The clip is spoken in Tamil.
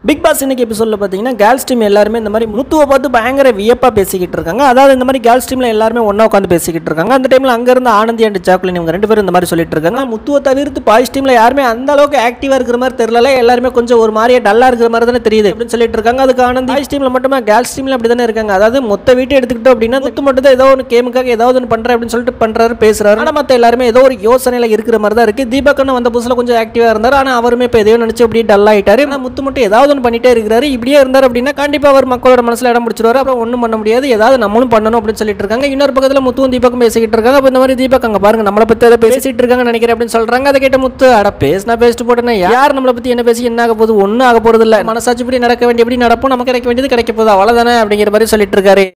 பிக் பாஸ் இன்னைக்கு எபிசோடில் பார்த்தீங்கன்னா கேர்ள்ஸ் டீம் எல்லாருமே இந்த மாதிரி முத்துவை பார்த்து பயங்கர வியப்பாக பேசிக்கிட்டு இருக்காங்க அதாவது இந்த மாதிரி கேர்ள்ஸ் டீமில் எல்லாருமே ஒன்றா உட்காந்து பேசிக்கிட்டு இருக்காங்க அந்த டைமில் அங்கேருந்து ஆனந்தி அண்ட் சாக்லின் இவங்க ரெண்டு பேரும் இந்த மாதிரி சொல்லிட்டு இருக்காங்க முத்துவை தவிர்த்து பாய்ஸ் டீமில் யாருமே அந்த அளவுக்கு ஆக்டிவாக இருக்கிற மாதிரி தெரியல எல்லாருமே கொஞ்சம் ஒரு மாதிரியே டல்லாக இருக்கிற மாதிரி தானே தெரியுது அப்படின்னு சொல்லிட்டு இருக்காங்க அதுக்கு ஆனந்த் பாய்ஸ் டீமில் மட்டுமே கேர்ள்ஸ் டீமில் அப்படி தானே இருக்காங்க அதாவது மொத்த வீட்டை எடுத்துக்கிட்டோம் அப்படின்னா முத்து மட்டும் தான் ஏதோ ஒன்று கேமுக்காக ஏதாவது ஒன்று பண்ணுறேன் அப்படின்னு சொல்லிட்டு பண்ணுறாரு பேசுறாரு ஆனால் மற்ற எல்லாருமே ஏதோ ஒரு யோசனையில் இருக்கிற மாதிரி தான் இருக்குது தீபக் அண்ணன் வந்த புதுசில் கொஞ்சம் ஆக்டிவாக இருந்தார் ஆனால் அவருமே இப்போ எதையோ நினச்சி அப்படியே டல் ஆயிட்டாரு ஆனால் முத்து மட்டும் ஏதாவது ஒன்று பண்ணிட்டே இருக்கிறாரு இப்படியே இருந்தார் அப்படின்னா கண்டிப்பாக அவர் மக்களோட மனசில் இடம் பிடிச்சிருவாரு அப்புறம் ஒன்றும் பண்ண முடியாது ஏதாவது நம்மளும் பண்ணணும் அப்படின்னு சொல்லிட்டு இருக்காங்க இன்னொரு பக்கத்தில் முத்துவும் தீபக்கும் பேசிக்கிட்டு இருக்காங்க அப்போ இந்த மாதிரி தீபக் அங்கே பாருங்க நம்மளை பற்றி ஏதோ பேசிட்டு இருக்காங்க நினைக்கிறேன் அப்படின்னு சொல்றாங்க அதை கேட்ட முத்து அட பேசினா பேசிட்டு போட்டேன்னா யார் நம்மளை பற்றி என்ன பேசி என்ன ஆக போகுது ஒன்றும் ஆக போகிறது இல்லை மனசாட்சி இப்படி நடக்க வேண்டிய எப்படி நடப்போம் நமக்கு கிடைக்க வேண்டியது கிடைக்க போகுது அவ்வளோதானே அப்படிங்கிற மாதிரி சொல்லிட்டு இருக்காரு